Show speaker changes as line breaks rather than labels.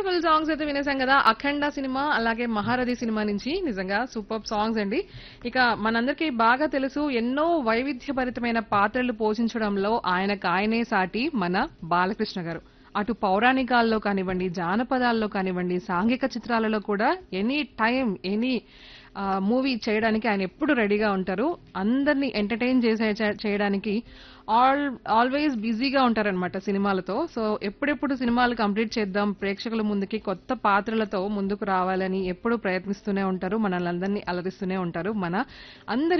beautiful songs అయితే వినేసాం కదా అఖండ cinema అలాగే మహారథి సినిమా నుంచి నిజంగా సూపర్ సాంగ్స్ అండి ఇక మనందరికీ బాగా తెలుసు ఎన్నో వైవిధ్యభరితమైన పాత్రలు పోషించడంలో ఆయనకు ఆయనే సాటి మన బాలకృష్ణ గారు అటు పౌరాణికాల్లో కానివ్వండి జానపదాల్లో కానివ్వండి సాంఘిక చిత్రాలలో కూడా ఎనీ టైం ఎనీ మూవీ చేయడానికి ఆయన ఎప్పుడు రెడీగా ఉంటారు అందరినీ ఎంటర్టైన్ చేసే చే- చేయడానికి ఆల్ ఆల్వేస్ బిజీగా ఉంటారనమాట సినిమాలతో సో ఎప్పుడెప్పుడు సినిమాలు కంప్లీట్ చేద్దాం ప్రేక్షకుల ముందుకి కొత్త పాత్రలతో ముందుకు రావాలని ఎప్పుడు ప్రయత్నిస్తూనే ఉంటారు మనల్ని అందరినీ అలరిస్తూనే ఉంటారు మన అందరి